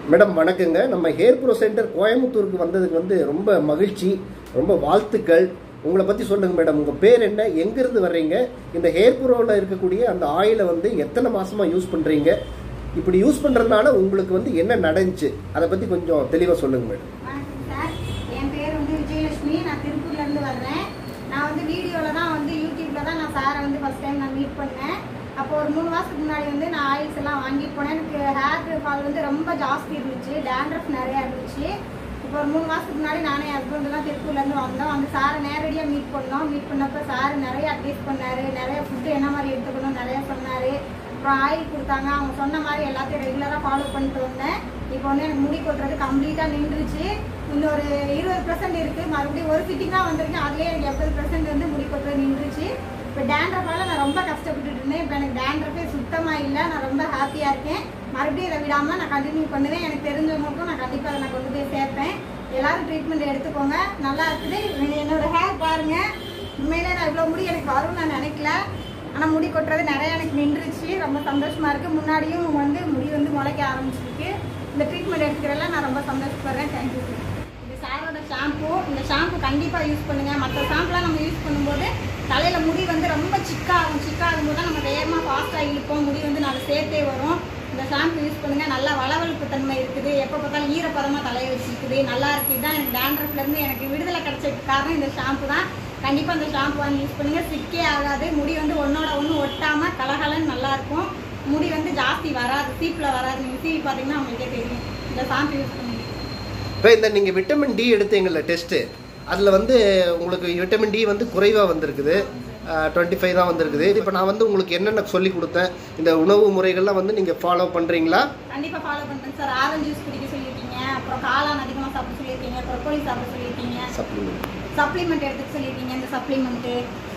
madam வணக்கங்க நம்ம hair bro centre கோயம்புத்தூருக்கு வந்ததுக்கு வந்து ரொம்ப மகிழ்ச்சி ரொம்ப வாழ்த்துக்கள் உங்களை பற்றி சொல்லுங்க மேடம் உங்கள் பேர் என்ன எங்கேருந்து வர்றீங்க இந்த ஹேர் ப்ரோவில் இருக்கக்கூடிய அந்த ஆயிலை வந்து எத்தனை மாசமாக யூஸ் பண்ணுறீங்க இப்படி யூஸ் பண்ணுறதுனால உங்களுக்கு வந்து என்ன நடந்துச்சு அதை பற்றி கொஞ்சம் தெளிவாக சொல்லுங்க மேடம் வணக்கம் சார் என் பேர் வந்து விஜயலட்சுமி நான் திருப்பூர்ல இருந்து வர்றேன் நான் வந்து வீடியோல தான் வந்து யூடியூப்ல தான் நான் சாரை வந்து ஃபர்ஸ்ட் டைம் நான் மீட் பண்ணேன் அப்போ ஒரு மூணு மாசத்துக்கு முன்னாடி வந்து நான் ஆயில்ஸ் எல்லாம் வாங்கிட்டு போனேன் எனக்கு ஹேர் ஃபால் வந்து ரொம்ப ஜாஸ்தி இருந்துச்சு டேண்ட்ரஃப் நிறைய இருந்துச்சு இப்போ ஒரு மூணு மாசத்துக்கு முன்னாடி நானே ஹஸ்பண்ட் எல்லாம் திருப்பூர்ல இருந்து வந்தோம் அந்த சாரை நேரடியா மீட் பண்ணோம் மீட் பண்ணப்ப சார் நிறைய அட்வைஸ் பண்ணாரு நிறைய ஃபுட்டு என்ன மாதிரி எடுத்துக்கணும் நிறைய சொன்னாரு அப்புறம் ஆயில் கொடுத்தாங்க அவங்க சொன்ன மாதிரி எல்லாத்தையும் ரெகுலராக ஃபாலோ பண்ணிட்டு வந்தேன் இப்போ வந்து எனக்கு முடி கொட்டுறது கம்ப்ளீட்டாக நின்றுச்சு இன்னொரு இருபது பர்சன்ட் இருக்கு மறுபடியும் ஒரு ஃபிட்டிங் தான் வந்திருக்கு அதுலேயே எனக்கு எண்பது பர்சன்ட் வந்து முடி கொட்டுறது நின்றுச்சு இப்போ டேண்ட்ரஃபால நான் ரொம்ப கஷ்டப்பட்டுட்டு இருந்தேன் இப்போ எனக்கு டேண்ட்ரஃபே சுத்தமாக இல்லை நான் ரொம்ப ஹாப்பியாக இருக்கேன் மறுபடியும் இதை விடாமல் நான் கண்டினியூ பண்ணுவேன் எனக்கு தெரிஞ்சவங்களுக்கும் நான் கண்டிப்பாக அதை நான் கொண்டு போய் சேர்ப்பேன் எல்லாரும் ட்ரீட்மெண்ட் எடுத்துக்கோங்க நல்லா இருக்குது என்னோட ஹேர் பாருங்க உண்மையிலே நான் இவ்வளோ முடி எனக்கு வரும்னு நான் நினைக்கல ஆனால் முடி கொட்டுறது நிறைய எனக்கு நின்றுச்சு ரொம்ப சந்தோஷமா இருக்கு முன்னாடியும் வந்து முடி வந்து முளைக்க ஆரம்பிச்சிருக்கு இந்த ட்ரீட்மெண்ட் எடுத்துக்கிறதுல நான் ரொம்ப சந்தோஷப்படுறேன் தேங்க்யூ இது சாரோட ஷாம்பு இந்த ஷாம்பு கண்டிப்பாக யூஸ் பண்ணுங்க மற்ற ஷாம்புலாம் நம்ம யூஸ் பண்ணும்போது தலையில் முடி வந்து ரொம்ப சிக்காகும் சிக்காகும் போது தான் நம்ம வேகமாக ஃபாஸ்ட்டாக இழுப்போம் முடி வந்து நல்லா சேர்த்தே வரும் இந்த ஷாம்பு யூஸ் பண்ணுங்க நல்லா வளவழுப்பு தன்மை இருக்குது எப்போ பார்த்தாலும் ஈரப்பதமாக தலையை வச்சுக்குது நல்லா இருக்கு இதுதான் எனக்கு dandruffல இருந்து எனக்கு விடுதலை கிடைச்சதுக்கு காரணம் இந்த ஷாம்பு தான் கண்டிப்பாக இந்த ஷாம்பு வாங்கி யூஸ் பண்ணுங்க சிக்கே ஆகாது முடி வந்து ஒன்னோட ஒன்று ஒட்டாமல் கலகலன்னு நல்லா இருக்கும் முடி வந்து ஜாஸ்தி வராது சீப்பில் வராது நீங்கள் சீவி பார்த்தீங்கன்னா உங்களுக்கே தெரியும் இந்த ஷாம்பு யூஸ் பண்ணுங்க இப்போ இந்த நீங்கள் விட்டமின் டி எடுத்தீங்கல்ல டெஸ்ட்டு அதில் வந்து உங்களுக்கு விட்டமின் டி வந்து குறைவாக வந்திருக்குது டுவெண்ட்டி ஃபைவ் தான் வந்திருக்குது இப்போ நான் வந்து உங்களுக்கு என்னென்ன சொல்லி கொடுத்தேன் இந்த உணவு முறைகள்லாம் வந்து நீங்கள் ஃபாலோ பண்ணுறீங்களா கண்டிப்பா ஃபாலோ பண்றேன் சார் ஆரஞ்சு ஜூஸ் குடிக்க சொல்லியிருக்கீங்க அப்புறம் காளான் அதிகமாக சாப்பிட சொல்லியிருக்கீங்க ப்ரொக்கோலி சாப்பிட சொல்லியிருக்கீங்க சப்ளிமெண்ட் சப்ளிமெண்ட் எடுத்துக்க சொல்லியிருக்கீங்க இந்த சப்ளிமெண்ட்டு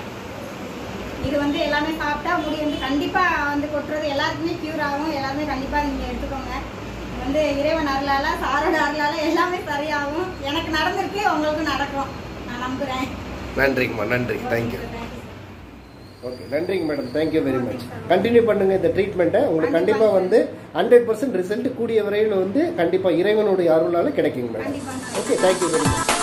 இது வந்து எல்லாமே சாப்பிட்டா முடி வந்து கண்டிப்பா வந்து கொட்டுறது எல்லாருக்குமே க்யூர் ஆகும் எல்லாருமே கண்டிப்பா நீங்க எடுத்துக்கோங்க இது வந்து இறைவன் அருளால சாரோட அருளால எல்லாமே சரியாகும் எனக்கு நடந்திருக்கு உங்களுக்கும் நடக்கும் நான் நம்புறேன் நன்றிங்கம்மா நன்றி தேங்க்யூ ஓகே நன்றிங்க madam thank you very much continue பண்ணுங்க இந்த ட்ரீட்மெண்ட்டை உங்களுக்கு கண்டிப்பாக வந்து ஹண்ட்ரட் பர்சன்ட் ரிசல்ட் கூடிய வரையில் வந்து கண்டிப்பாக இறைவனுடைய அருளால் கிடைக்குங்க மேடம் கண்டிப்பா ஓகே தேங்க்யூ வெரி மச்